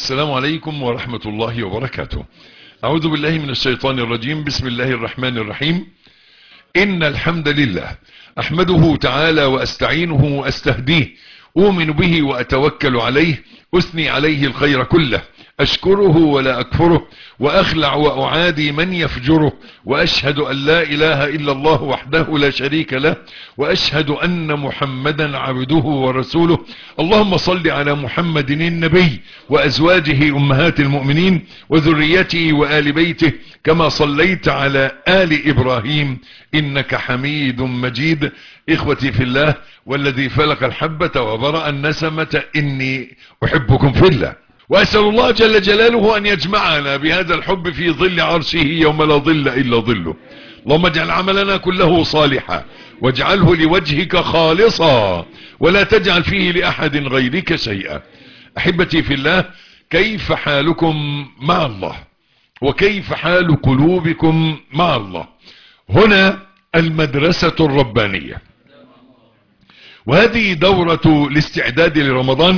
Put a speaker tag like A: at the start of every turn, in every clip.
A: السلام عليكم ورحمة الله وبركاته أعوذ بالله من الشيطان الرجيم بسم الله الرحمن الرحيم إن الحمد لله أحمده تعالى وأستعينه وأستهديه أؤمن به وأتوكل عليه أثني عليه الخير كله أشكره ولا أكفره وأخلع وأعادي من يفجره وأشهد أن لا إله إلا الله وحده لا شريك له وأشهد أن محمدا عبده ورسوله اللهم صل على محمد النبي وأزواجه أمهات المؤمنين وذريته وآل بيته كما صليت على آل إبراهيم إنك حميد مجيد إخوتي في الله والذي فلق الحبة وبرأ النسمة إني أحبكم في الله وأسأل الله جل جلاله أن يجمعنا بهذا الحب في ظل عرشه يوم لا ظل إلا ظله اللهم اجعل عملنا كله صالحا واجعله لوجهك خالصا ولا تجعل فيه لأحد غيرك شيئا أحبتي في الله كيف حالكم مع الله وكيف حال قلوبكم مع الله هنا المدرسة الربانية وهذه دورة الاستعداد لرمضان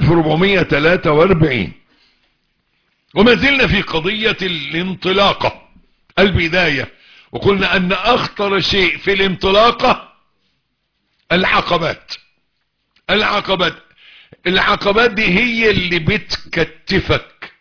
A: 1443 وما زلنا في قضية الانطلاقة البداية وقلنا أن أخطر شيء في الانطلاقة العقبات العقبات العقبات دي هي اللي بتكتفك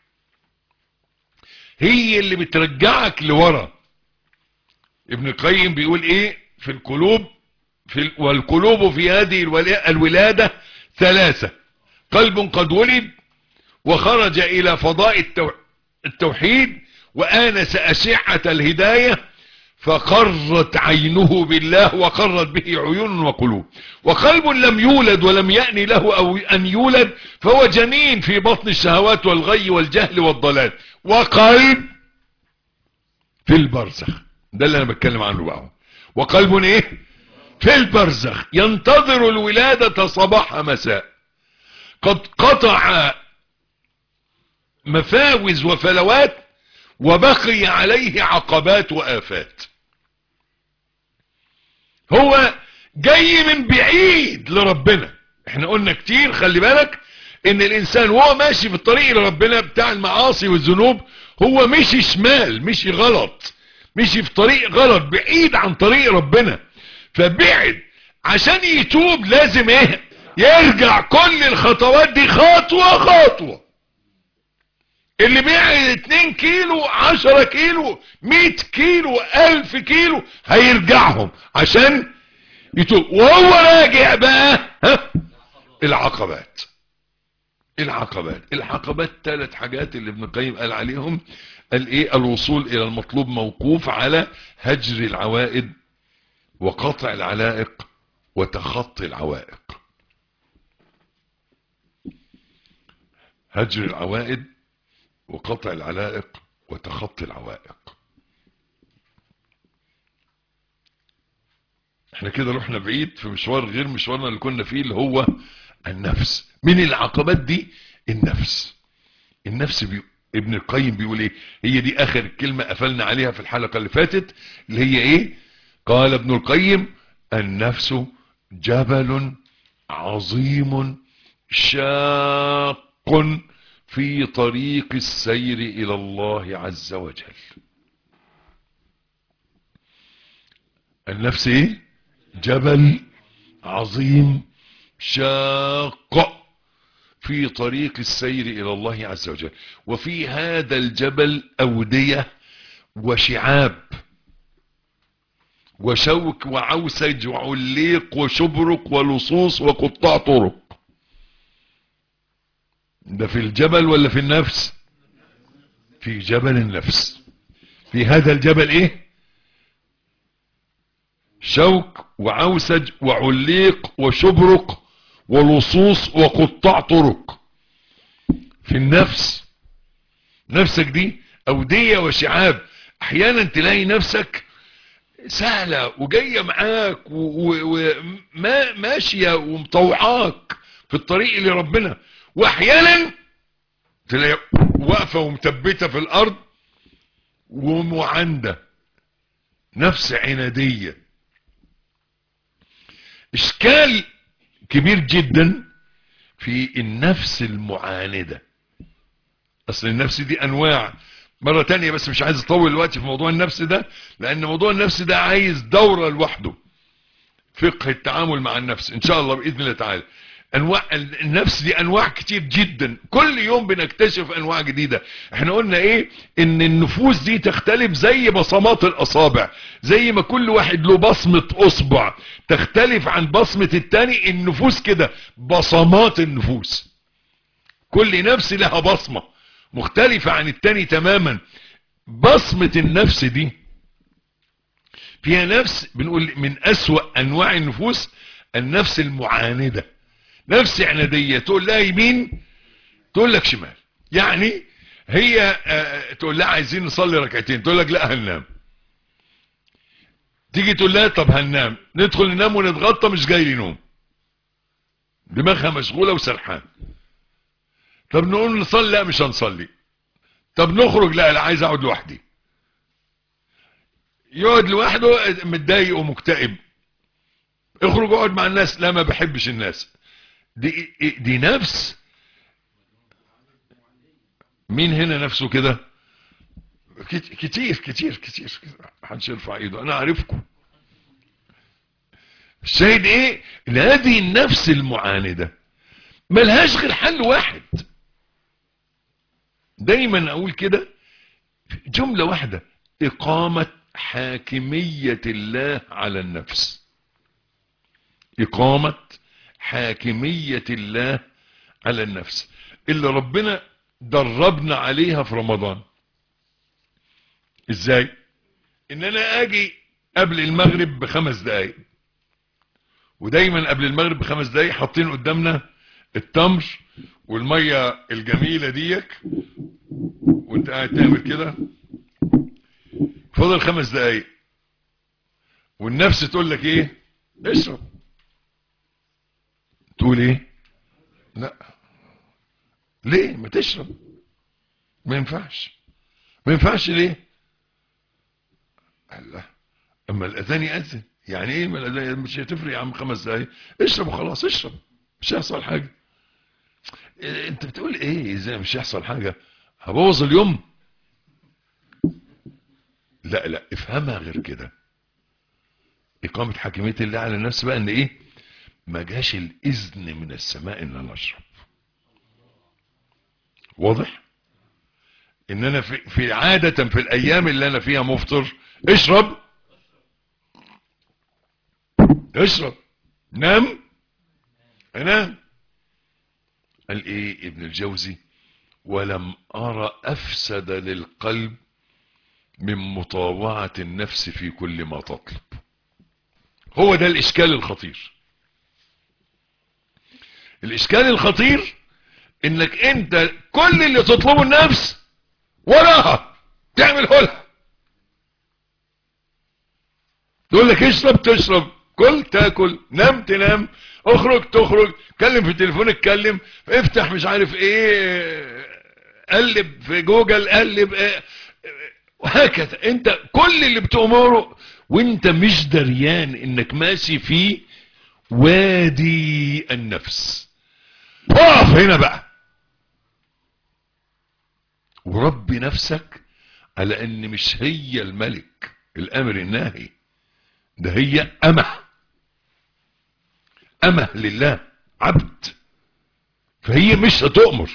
A: هي اللي بترجعك لورا ابن القيم بيقول ايه في القلوب في والقلوب في هذه الولادة ثلاثة قلب قد ولد وخرج إلى فضاء التوحيد وآنس أشعة الهداية فقرت عينه بالله وقرت به عيون وقلوب وقلب لم يولد ولم يأن له أو أن يولد فهو جنين في بطن الشهوات والغي والجهل والضلال وقلب في البرزخ ده اللي أنا بتكلم عنه بقى وقلب ايه في البرزخ ينتظر الولادة صباح مساء قد قطع مفاوز وفلوات وبقي عليه عقبات وآفات هو جاي من بعيد لربنا احنا قلنا كتير خلي بالك ان الانسان وهو ماشي في الطريق لربنا بتاع المعاصي والذنوب هو مشي شمال مشي غلط مشي في طريق غلط بعيد عن طريق ربنا فبعد عشان يتوب لازم ايه يرجع كل الخطوات دي خطوة خطوة اللي بعد 2 كيلو 10 كيلو 100 كيلو 1000 كيلو هيرجعهم عشان يتوب وهو راجع بقى ها العقبات العقبات العقبات ثلاث حاجات اللي ابن القيم قال عليهم قال ايه الوصول الى المطلوب موقوف على هجر العوائد وقطع العلائق وتخطي العوائق هجر العوائد وقطع العلائق وتخطي العوائق احنا كده رحنا بعيد في مشوار غير مشوارنا اللي كنا فيه اللي هو النفس من العقبات دي النفس النفس بي... ابن القيم بيقول ايه هي دي اخر كلمة قفلنا عليها في الحلقة اللي فاتت اللي هي ايه قال ابن القيم النفس جبل عظيم شاق في طريق السير الى الله عز وجل النفس ايه جبل عظيم شاق في طريق السير الى الله عز وجل وفي هذا الجبل اودية وشعاب وشوك وعوسج وعليق وشبرق ولصوص وقطاع طرق ده في الجبل ولا في النفس في جبل النفس في هذا الجبل ايه شوك وعوسج وعليق وشبرق ولصوص وقطاع طرق في النفس نفسك دي اودية وشعاب احيانا تلاقي نفسك سهلة وجاية معاك وما ماشية ومطوعاك في الطريق لربنا واحيانا تلاقي واقفة ومثبتة في الارض ومعندة نفس عنادية اشكال كبير جدا في النفس المعاندة اصل النفس دي انواع مرة تانية بس مش عايز اطول الوقت في موضوع النفس ده لان موضوع النفس ده عايز دورة لوحده فقه التعامل مع النفس ان شاء الله باذن الله تعالى انواع النفس دي انواع كتير جدا كل يوم بنكتشف انواع جديدة احنا قلنا ايه ان النفوس دي تختلف زي بصمات الاصابع زي ما كل واحد له بصمة اصبع تختلف عن بصمة التاني النفوس كده بصمات النفوس كل نفس لها بصمة مختلفة عن التاني تماما بصمة النفس دي فيها نفس بنقول من اسوأ انواع النفوس النفس المعاندة نفس عنادية تقول لها يمين تقول لك شمال يعني هي آه تقول لها عايزين نصلي ركعتين تقول لك لا هننام تيجي تقول لها طب هننام ندخل ننام ونتغطى مش جاي لي نوم دماغها مشغولة وسرحان طب نقول نصلي لا مش هنصلي طب نخرج لا لا عايز اقعد لوحدي يقعد لوحده متضايق ومكتئب اخرج اقعد مع الناس لا ما بحبش الناس دي دي نفس مين هنا نفسه كده كتير كتير كتير محدش يرفع ايده انا عارفكم الشاهد ايه ان هذه النفس المعاندة ملهاش غير حل واحد دايما اقول كده جملة واحدة اقامة حاكمية الله على النفس اقامة حاكمية الله على النفس اللي ربنا دربنا عليها في رمضان ازاي ان انا اجي قبل المغرب بخمس دقايق ودايما قبل المغرب بخمس دقايق حاطين قدامنا التمر والمية الجميلة ديك وانت قاعد تعمل كده فضل خمس دقايق والنفس تقول لك ايه اشرب تقول ايه لا ليه ما تشرب ما ينفعش ما ينفعش ليه الله اما الاذان يأذن يعني ايه ما الاذان مش هتفرق يا عم خمس دقايق اشرب وخلاص اشرب مش هيحصل حاجه إيه انت بتقول ايه ازاي مش هيحصل حاجه هبوظ اليوم لا لا افهمها غير كده اقامه حاكميه الله على النفس بقى ان ايه ما جاش الاذن من السماء ان انا اشرب واضح ان انا في, في عادة في الايام اللي انا فيها مفطر اشرب اشرب نام انام قال ايه ابن الجوزي ولم ارى افسد للقلب من مطاوعة النفس في كل ما تطلب هو ده الاشكال الخطير الاشكال الخطير انك انت كل اللي تطلبه النفس وراها تعمله لها تقول لك اشرب تشرب كل تاكل نام تنام اخرج تخرج كلم في التليفون اتكلم افتح مش عارف ايه قلب في جوجل قلب ايه وهكذا انت كل اللي بتأمره وانت مش دريان انك ماشي في وادي النفس اقف هنا بقى وربي نفسك على ان مش هي الملك الامر الناهي ده هي امه امه لله عبد فهي مش هتؤمر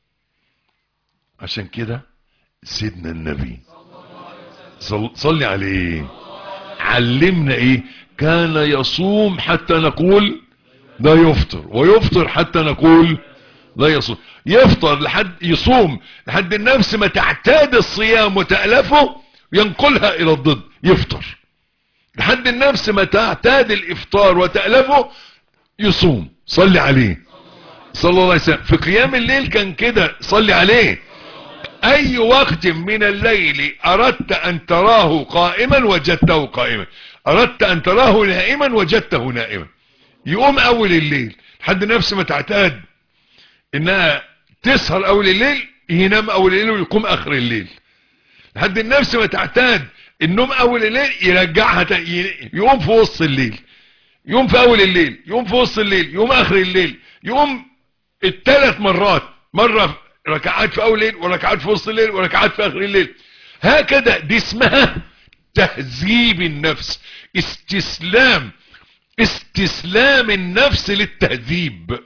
A: عشان كده سيدنا النبي صل صلي عليه علمنا ايه كان يصوم حتى نقول لا يفطر ويفطر حتى نقول لا يصوم يفطر لحد يصوم لحد النفس ما تعتاد الصيام وتألفه ينقلها الى الضد يفطر لحد النفس ما تعتاد الافطار وتألفه يصوم صلي عليه صلى الله عليه وسلم في قيام الليل كان كده صلي عليه اي وقت من الليل اردت ان تراه قائما وجدته قائما اردت ان تراه نائما وجدته نائما يقوم اول الليل لحد نفس ما تعتاد انها تسهر اول الليل ينام اول الليل ويقوم اخر الليل لحد النفس ما تعتاد النوم اول الليل يرجعها يقوم في وسط الليل يقوم في اول الليل يقوم في وسط الليل يقوم اخر الليل يقوم الثلاث مرات مرة ركعات في اول الليل وركعات في وسط الليل وركعات في اخر الليل هكذا دي اسمها تهذيب النفس استسلام استسلام النفس للتهذيب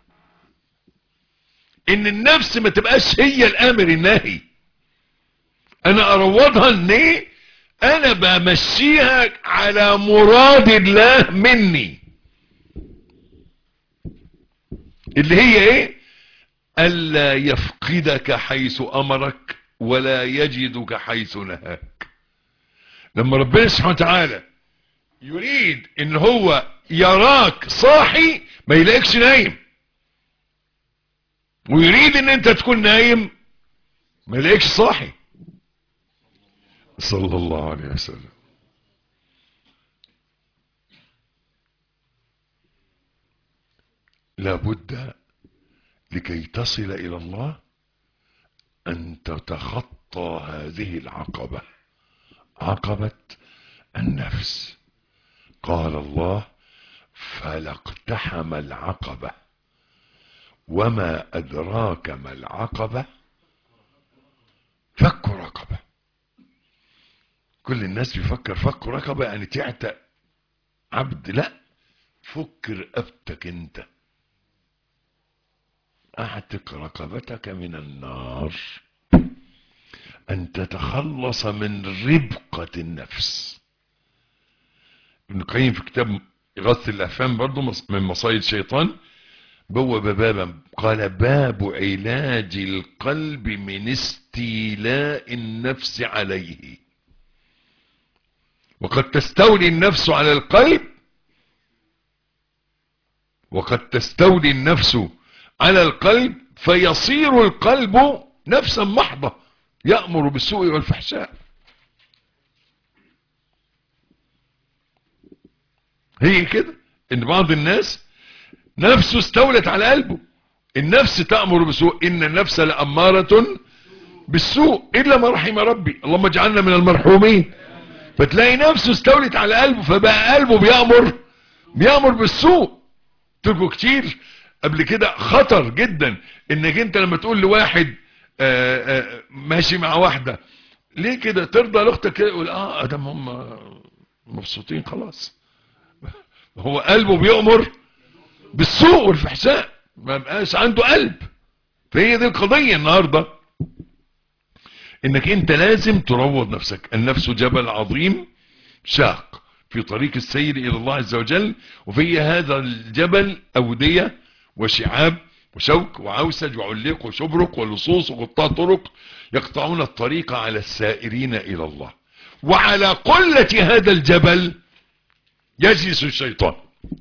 A: ان النفس ما تبقاش هي الامر الناهي انا اروضها ان ايه انا بمشيها على مراد الله مني اللي هي ايه الا يفقدك حيث امرك ولا يجدك حيث نهاك لما ربنا سبحانه وتعالى يريد ان هو يراك صاحي ما يلاقيكش نايم ويريد ان انت تكون نايم ما يلاقيكش صاحي صلى الله عليه وسلم لابد لكي تصل الى الله ان تتخطى هذه العقبة عقبة النفس قال الله فلا اقتحم العقبة وما ادراك ما العقبة فك رقبة كل الناس بيفكر فك رقبة يعني تعتق عبد لا فك رقبتك انت اعتق رقبتك من النار ان تتخلص من ربقة النفس ابن القيم في كتاب إغاثة الأفهام برضو من مصايد الشيطان بوب بابا قال باب علاج القلب من استيلاء النفس عليه وقد تستولي النفس على القلب وقد تستولي النفس على القلب فيصير القلب نفسا محضة يأمر بالسوء والفحشاء هي كده ان بعض الناس نفسه استولت على قلبه النفس تأمر بالسوء ان النفس لأمارة بالسوء الا ما رحم ربي اللهم اجعلنا من المرحومين فتلاقي نفسه استولت على قلبه فبقى قلبه بيأمر بيأمر بالسوء تركوا كتير قبل كده خطر جدا انك انت لما تقول لواحد آآ آآ ماشي مع واحدة ليه كده ترضى لاختك كده يقول اه ادم هم مبسوطين خلاص هو قلبه بيأمر بالسوء والفحشاء ما بقاش عنده قلب فهي دي القضية النهاردة انك انت لازم تروض نفسك النفس جبل عظيم شاق في طريق السير الى الله عز وجل وفي هذا الجبل اودية وشعاب وشوك وعوسج وعليق وشبرق ولصوص وقطاع طرق يقطعون الطريق على السائرين الى الله وعلى قلة هذا الجبل يجلس الشيطان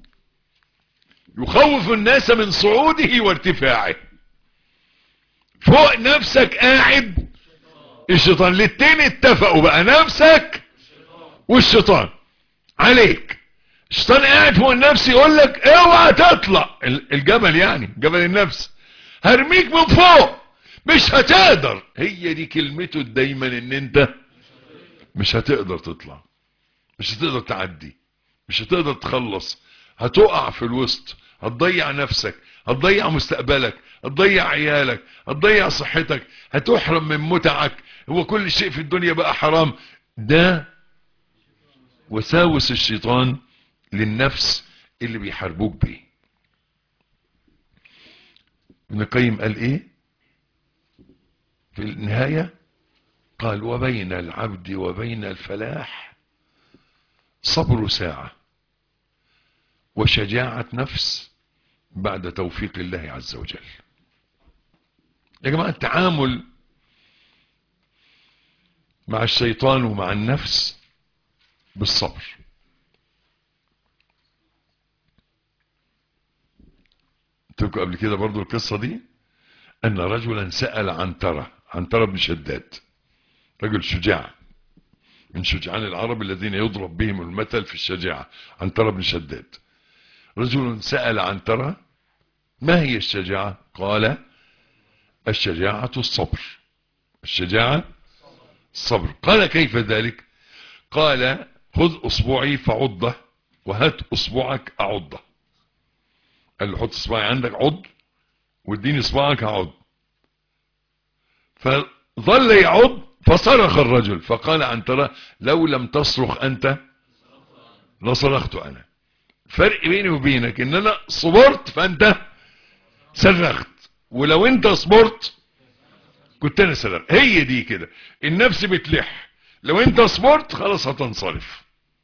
A: يخوف الناس من صعوده وارتفاعه فوق نفسك قاعد الشيطان الاتنين اتفقوا بقى نفسك والشيطان عليك الشيطان قاعد فوق النفس يقول لك اوعى تطلع الجبل يعني جبل النفس هرميك من فوق مش هتقدر هي دي كلمته دايما ان انت مش هتقدر تطلع مش هتقدر تعدي مش هتقدر تخلص هتقع في الوسط هتضيع نفسك هتضيع مستقبلك هتضيع عيالك هتضيع صحتك هتحرم من متعك هو كل شيء في الدنيا بقى حرام ده وساوس الشيطان للنفس اللي بيحاربوك بيه ابن القيم قال ايه في النهاية قال وبين العبد وبين الفلاح صبر ساعة وشجاعة نفس بعد توفيق الله عز وجل يا جماعة التعامل مع الشيطان ومع النفس بالصبر قلت قبل كده برضو القصة دي ان رجلا سأل عنترة عنترة بن شداد رجل شجاع من شجعان العرب الذين يضرب بهم المثل في الشجاعة عنترة بن شداد رجل سأل عنترة ما هي الشجاعة قال الشجاعة الصبر الشجاعة الصبر قال كيف ذلك قال خذ اصبعي فعضه وهات اصبعك اعضه قال له حط اصبعي عندك عض واديني اصبعك هعض فظل يعض فصرخ الرجل فقال عنترة لو لم تصرخ انت لصرخت انا فرق بيني وبينك ان انا صبرت فانت صرخت ولو انت صبرت كنت انا صرخت هي دي كده النفس بتلح لو انت صبرت خلاص هتنصرف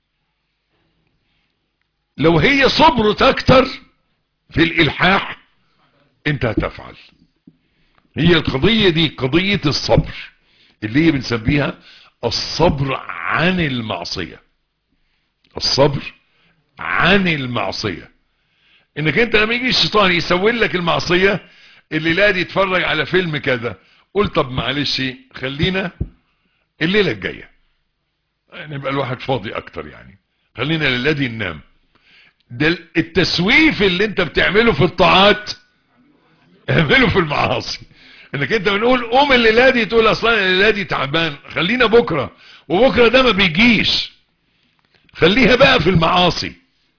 A: لو هي صبرت اكتر في الالحاح انت هتفعل هي القضية دي قضية الصبر اللي هي بنسميها الصبر عن المعصية الصبر عن المعصية انك انت لما يجي الشيطان يسوي لك المعصية اللي لا دي يتفرج على فيلم كذا قول طب معلش خلينا الليلة الجاية نبقى الواحد فاضي اكتر يعني خلينا الليلة دي ننام ده التسويف اللي انت بتعمله في الطاعات اعمله في المعاصي انك انت بنقول قوم الليله دي تقول اصلا الليله دي تعبان خلينا بكره وبكره ده ما بيجيش خليها بقى في المعاصي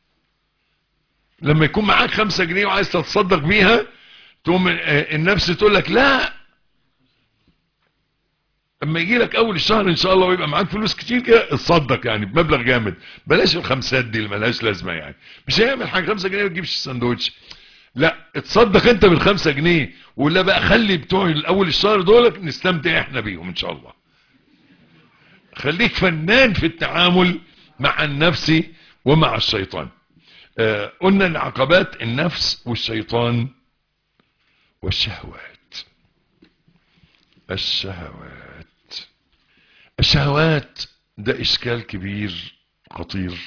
A: لما يكون معاك خمسة جنيه وعايز تتصدق بيها تقوم النفس تقول لك لا اما يجي لك اول الشهر ان شاء الله ويبقى معاك فلوس كتير كده اتصدق يعني بمبلغ جامد بلاش الخمسات دي اللي ملهاش لازمه يعني مش هيعمل حاجه خمسة جنيه ما تجيبش السندوتش لا اتصدق انت بالخمسة جنيه ولا بقى خلي بتوع الاول الشهر دولك نستمتع احنا بيهم ان شاء الله خليك فنان في التعامل مع النفس ومع الشيطان آه قلنا العقبات النفس والشيطان والشهوات الشهوات الشهوات ده اشكال كبير خطير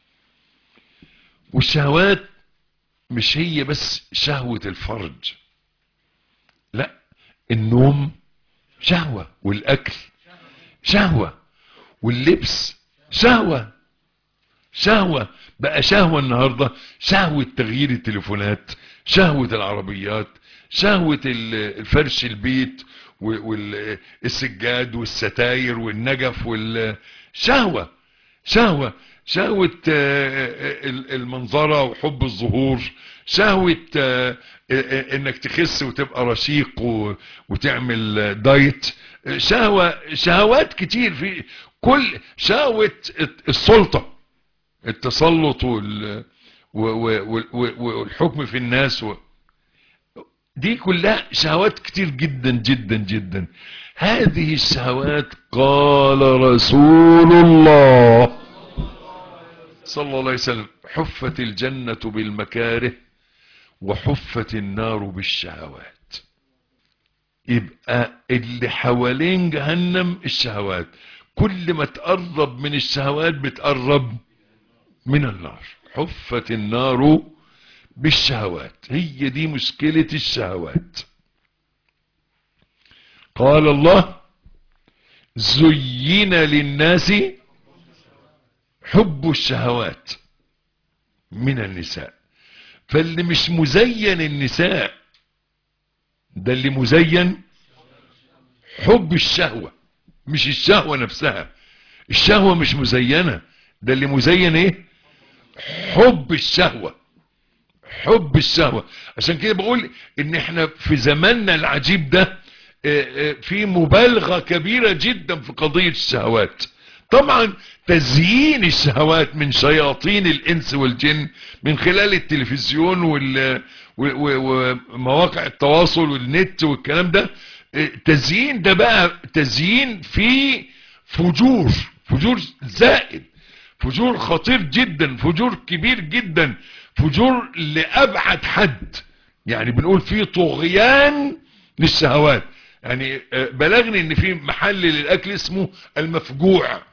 A: والشهوات مش هي بس شهوة الفرج لا النوم شهوة والاكل شهوة واللبس شهوة شهوة بقى شهوة النهاردة شهوة تغيير التليفونات شهوة العربيات شهوة الفرش البيت والسجاد والستاير والنجف والشهوة شهوة شهوة المنظرة وحب الظهور شهوة انك تخس وتبقى رشيق وتعمل دايت شهوة شهوات كتير في كل شهوة السلطة التسلط والحكم في الناس دي كلها شهوات كتير جدا جدا جدا هذه الشهوات قال رسول الله صلى الله عليه وسلم حفت الجنة بالمكاره وحفت النار بالشهوات يبقى اللي حوالين جهنم الشهوات كل ما تقرب من الشهوات بتقرب من النار حفت النار بالشهوات هي دي مشكلة الشهوات قال الله زين للناس حب الشهوات من النساء فاللي مش مزين النساء ده اللي مزين حب الشهوة مش الشهوة نفسها الشهوة مش مزينة ده اللي مزين ايه حب الشهوة حب الشهوة عشان كده بقول ان احنا في زماننا العجيب ده في مبالغة كبيرة جدا في قضية الشهوات طبعا تزيين الشهوات من شياطين الانس والجن من خلال التلفزيون وال ومواقع التواصل والنت والكلام ده تزيين ده بقى تزيين في فجور فجور زائد فجور خطير جدا فجور كبير جدا فجور لأبعد حد يعني بنقول فيه طغيان للشهوات يعني بلغني ان في محل للاكل اسمه المفجوع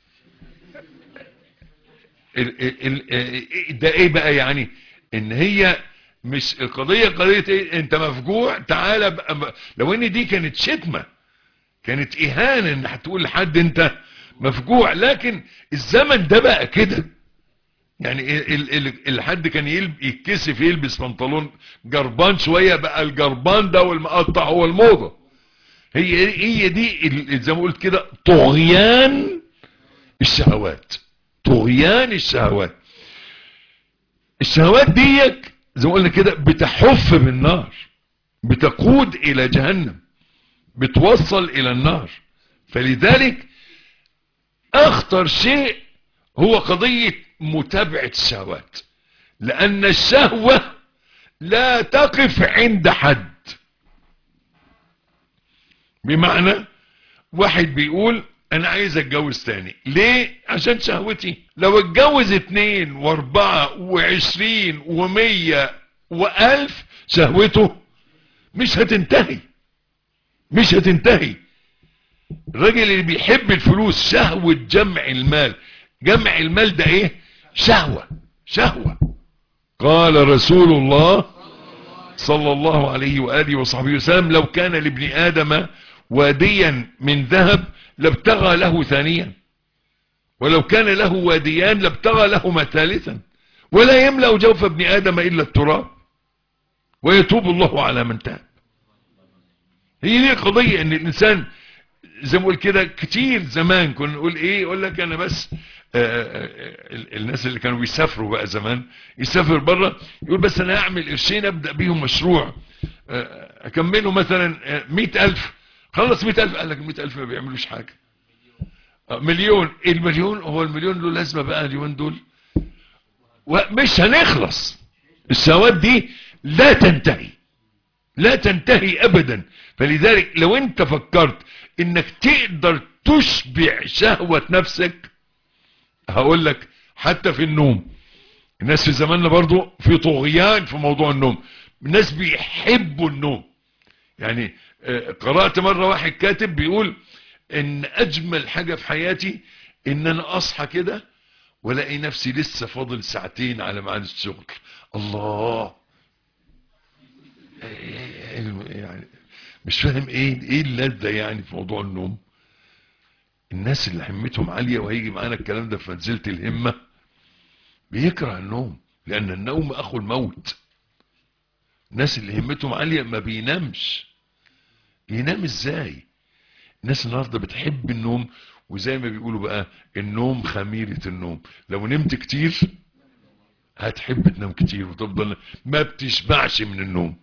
A: ده ايه بقى يعني ان هي مش القضية قضية ايه انت مفجوع تعالى بقى لو ان دي كانت شتمة كانت اهانة ان هتقول لحد انت مفجوع لكن الزمن ده بقى كده يعني الحد كان يلب يتكسف يلبس بنطلون جربان شوية بقى الجربان ده والمقطع هو الموضة هي هي دي زي ما قلت كده طغيان الشهوات طغيان الشهوات الشهوات ديك زي ما قلنا كده بتحف بالنار بتقود الى جهنم بتوصل الى النار فلذلك اخطر شيء هو قضية متابعة الشهوات لان الشهوة لا تقف عند حد بمعنى واحد بيقول انا عايز اتجوز تاني ليه عشان شهوتي لو اتجوز اتنين واربعة وعشرين ومية والف شهوته مش هتنتهي مش هتنتهي الراجل اللي بيحب الفلوس شهوة جمع المال جمع المال ده ايه شهوة شهوة قال رسول الله صلى الله عليه وآله وصحبه وسلم لو كان لابن آدم واديا من ذهب لابتغى له ثانيا ولو كان له واديان لابتغى لهما ثالثا ولا يملأ جوف ابن آدم إلا التراب ويتوب الله على من تاب هي دي قضية ان الانسان زي ما بقول كده كتير زمان كنا نقول ايه يقول لك انا بس آآ آآ الناس اللي كانوا بيسافروا بقى زمان يسافر بره يقول بس انا هعمل قرشين ابدأ بيهم مشروع اكمله مثلا مئة الف خلص مئة الف قال لك المئة الف ما بيعملوش حاجة مليون المليون هو المليون له لازمة بقى اليومين دول ومش هنخلص الشهوات دي لا تنتهي لا تنتهي ابدا فلذلك لو انت فكرت انك تقدر تشبع شهوة نفسك هقول لك حتى في النوم الناس في زماننا برضو في طغيان في موضوع النوم الناس بيحبوا النوم يعني قرأت مرة واحد كاتب بيقول ان اجمل حاجة في حياتي ان انا اصحى كده والاقي نفسي لسه فاضل ساعتين على ميعاد الشغل الله يعني مش فاهم ايه ايه اللذة يعني في موضوع النوم الناس اللي همتهم عالية وهيجي معانا الكلام ده في منزلة الهمة بيكره النوم لان النوم اخو الموت الناس اللي همتهم عالية ما بينامش ينام ازاي الناس النهاردة بتحب النوم وزي ما بيقولوا بقى النوم خميرة النوم لو نمت كتير هتحب تنام كتير وتفضل ما بتشبعش من النوم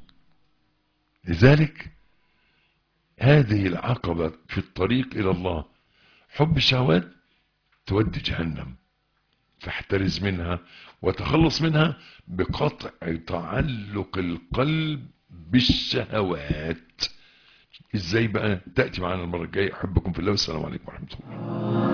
A: لذلك هذه العقبة في الطريق إلى الله حب الشهوات تودي جهنم فاحترز منها وتخلص منها بقطع تعلق القلب بالشهوات ازاي بقى تأتي معنا المرة الجاية احبكم في الله والسلام عليكم ورحمة الله